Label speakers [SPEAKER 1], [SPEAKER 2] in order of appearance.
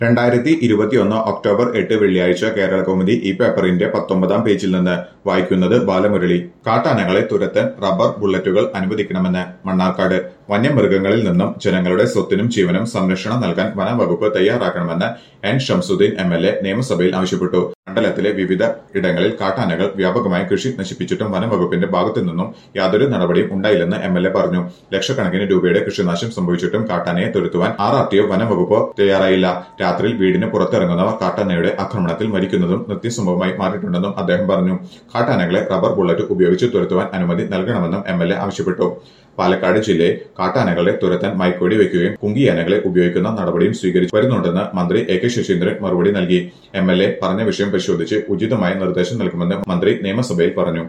[SPEAKER 1] രണ്ടായിരത്തി ഇരുപത്തിയൊന്ന് ഒക്ടോബർ എട്ട് വെള്ളിയാഴ്ച കേരള കൗമുദി ഈ പേപ്പറിന്റെ പത്തൊമ്പതാം പേജിൽ നിന്ന് വായിക്കുന്നത് ബാലമുരളി കാട്ടാനകളെ തുരത്താൻ റബ്ബർ ബുള്ളറ്റുകൾ അനുവദിക്കണമെന്ന് മണ്ണാർക്കാട് വന്യമൃഗങ്ങളിൽ നിന്നും ജനങ്ങളുടെ സ്വത്തിനും ജീവനും സംരക്ഷണം നൽകാൻ വനംവകുപ്പ് തയ്യാറാക്കണമെന്ന് N Shamsuddin M L A നിയമസഭയിൽ ആവശ്യപ്പെട്ടു മണ്ഡലത്തിലെ വിവിധ ഇടങ്ങളിൽ കാട്ടാനകൾ വ്യാപകമായി കൃഷി നശിപ്പിച്ചിട്ടും വനംവകുപ്പിന്റെ ഭാഗത്തു നിന്നും യാതൊരു നടപടിയും ഉണ്ടായില്ലെന്ന് എം എൽ എ പറഞ്ഞു ലക്ഷക്കണക്കിന് രൂപയുടെ കൃഷിനാശം സംഭവിച്ചിട്ടും കാട്ടാനയെ തുരത്തുവാൻ ആർ ആർ ടിഒ വനംവകുപ്പ് തയ്യാറായില്ല രാത്രിയിൽ വീടിന് പുറത്തിറങ്ങുന്നവർ കാട്ടാനയുടെ ആക്രമണത്തിൽ മരിക്കുന്നതും നിത്യസംഭവമായി മാറിയിട്ടുണ്ടെന്നും അദ്ദേഹം പറഞ്ഞു കാട്ടാനകളെ റബ്ബർ ബുള്ളറ്റ് ഉപയോഗിച്ച് തുരത്തുവാൻ അനുമതി നൽകണമെന്നും എം എൽ എ ആവശ്യപ്പെട്ടു പാലക്കാട് ജില്ലയിൽ കാട്ടാനകളെ തുരത്താൻ മൈക്കോടി വയ്ക്കുകയും കുങ്കിയാനകളെ ഉപയോഗിക്കുന്ന നടപടിയും സ്വീകരിച്ചു വരുന്നുണ്ടെന്ന് മന്ത്രി എ കെ ശശീന്ദ്രൻ മറുപടി നൽകി എം എൽ എ പറഞ്ഞ വിഷയം പരിശോധിച്ച് ഉചിതമായ നിർദ്ദേശം നൽകുമെന്ന് മന്ത്രി നിയമസഭയിൽ പറഞ്ഞു